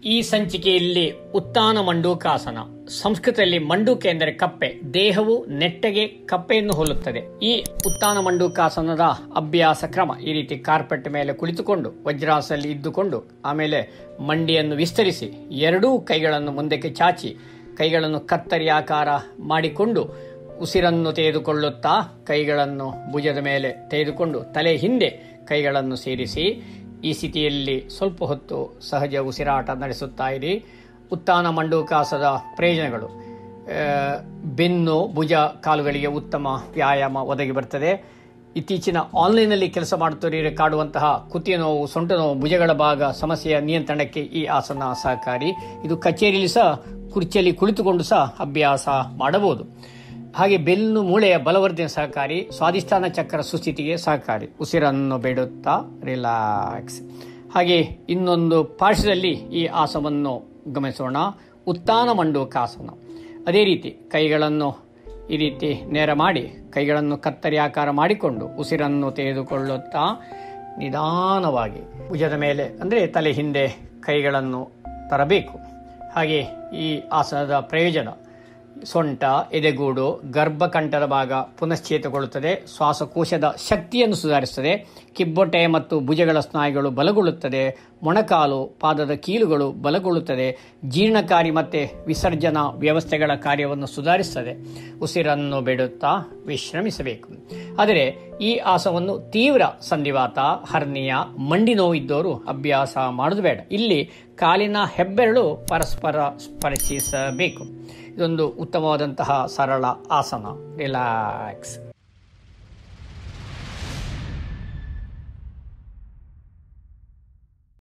ಈ ಸಂಚಿಕೆಯಲ್ಲಿ ಉತ್ತಾನ ಮಂಡೂಕಾಸನ ಸಂಸ್ಕೃತದಲ್ಲಿ ಮಂಡೂಕ ಎಂದರೆ ಕಪ್ಪೆ ದೇಹವು ನೆಟ್ಟಗೆ ಕಪ್ಪೆಯನ್ನು ಹೋಲುತ್ತದೆ ಈ ಉತ್ತಾನ ಮಂಡೂಕಾಸನದ ಅಭ್ಯಾಸ ಕ್ರಮ ಈ ರೀತಿ ಕಾರ್ಪೆಟ್ ಮೇಲೆ ಕುಳಿತುಕೊಂಡು ವಜ್ರಾಸಲ್ಲಿ ಇದ್ದುಕೊಂಡು ಆಮೇಲೆ ಮಂಡಿಯನ್ನು ವಿಸ್ತರಿಸಿ ಎರಡೂ ಕೈಗಳನ್ನು ಮುಂದಕ್ಕೆ ಚಾಚಿ ಕೈಗಳನ್ನು ಕತ್ತರಿ ಆಕಾರ ಮಾಡಿಕೊಂಡು ಉಸಿರನ್ನು ತೆಗೆದುಕೊಳ್ಳುತ್ತಾ ಕೈಗಳನ್ನು ಭುಜದ ಮೇಲೆ ತೆಗೆದುಕೊಂಡು ತಲೆ ಹಿಂದೆ ಕೈಗಳನ್ನು ಸೇರಿಸಿ ಈ ಸ್ಥಿತಿಯಲ್ಲಿ ಸ್ವಲ್ಪ ಹೊತ್ತು ಸಹಜ ಉಸಿರಾಟ ನಡೆಸುತ್ತಾ ಇರಿ ಉತ್ತಾನ ಮಂಡೂಕಾಸದ ಪ್ರಯೋಜನಗಳು ಆ, ಬೆನ್ನು ಭುಜ ಕಾಲುಗಳಿಗೆ ಉತ್ತಮ ವ್ಯಾಯಾಮ ಒದಗಿ ಬರ್ತದೆ ಇತ್ತೀಚಿನ ಆನ್ಲೈನ್ನಲ್ಲಿ ಕೆಲಸ ಮಾಡುತ್ತವರಿಗೆ ಕಾಡುವಂತಹ ಕುತ್ತಿಗೆ ನೋವು ಸೊಂಟ ನೋವು ಭುಜಗಳ ಭಾಗ ಸಮಸ್ಯೆಯ ನಿಯಂತ್ರಣಕ್ಕೆ ಈ ಆಸನ ಸಹಕಾರಿ ಇದು ಕಚೇರಿಯಲ್ಲಿ ಸಹ ಕುರ್ಚಿಯಲ್ಲಿ ಕುಳಿತುಕೊಂಡು ಸಹ ಅಭ್ಯಾಸ ಮಾಡಬಹುದು ಹಾಗೆ ಬೆನ್ನು ಮೂಳೆಯ ಬಲವರ್ಧನೆ ಸಹಕಾರಿ ಸ್ವಾದಿಷ್ಠಾನ ಚಕ್ರ ಸುಸ್ಥಿತಿಗೆ ಸಹಕಾರಿ ಉಸಿರನ್ನು ಬಿಡುತ್ತಾ ರಿಲ್ಯಾಕ್ಸ್ ಹಾಗೆ ಇನ್ನೊಂದು ಪಾರ್ಶ್ವದಲ್ಲಿ ಈ ಆಸನವನ್ನು ಗಮನಿಸೋಣ ಉತ್ತಾನ ಮಂಡೂಕಾಸನ ಅದೇ ರೀತಿ ಕೈಗಳನ್ನು ಈ ರೀತಿ ನೇರ ಮಾಡಿ ಕೈಗಳನ್ನು ಕತ್ತರಿ ಆಕಾರ ಮಾಡಿಕೊಂಡು ಉಸಿರನ್ನು ತೆಗೆದುಕೊಳ್ಳುತ್ತಾ ನಿಧಾನವಾಗಿ ಭುಜದ ಮೇಲೆ ಅಂದರೆ ತಲೆ ಹಿಂದೆ ಕೈಗಳನ್ನು ತರಬೇಕು ಹಾಗೆ ಈ ಆಸನದ ಪ್ರಯೋಜನ ಸೊಂಟ ಎದೆಗೂಡು ಗರ್ಭಕಂಠದ ಭಾಗ ಪುನಶ್ಚೇತಗೊಳ್ಳುತ್ತದೆ ಶ್ವಾಸಕೋಶದ ಶಕ್ತಿಯನ್ನು ಸುಧಾರಿಸುತ್ತದೆ ಕಿಬ್ಬೊಟ್ಟೆ ಮತ್ತು ಭುಜಗಳ ಸ್ನಾಯುಗಳು ಬಲಗೊಳ್ಳುತ್ತದೆ ಮೊಣಕಾಲು ಪಾದದ ಕೀಲುಗಳು ಬಲಗೊಳ್ಳುತ್ತದೆ ಜೀರ್ಣಕಾರಿ ಮತ್ತು ವಿಸರ್ಜನಾ ವ್ಯವಸ್ಥೆಗಳ ಕಾರ್ಯವನ್ನು ಸುಧಾರಿಸುತ್ತದೆ ಉಸಿರನ್ನು ಬಿಡುತ್ತಾ ವಿಶ್ರಮಿಸಬೇಕು ಆದರೆ ಈ ಆಸನವನ್ನು ತೀವ್ರ ಸಂಧಿವಾತ ಹರ್ನಿಯ ಮಂಡಿ ನೋವು ಇದ್ದವರು ಅಭ್ಯಾಸ ಮಾಡೋದು ಬೇಡ ಇಲ್ಲಿ ಕಾಲಿನ ಹೆಬ್ಬೆರಳು ಪರಸ್ಪರ ಸ್ಪರ್ಶಿಸಬೇಕು ಇದೊಂದು ಉತ್ತಮವಾದಂತಹ ಸರಳ ಆಸನ ರಿಲ್ಯಾಕ್ಸ್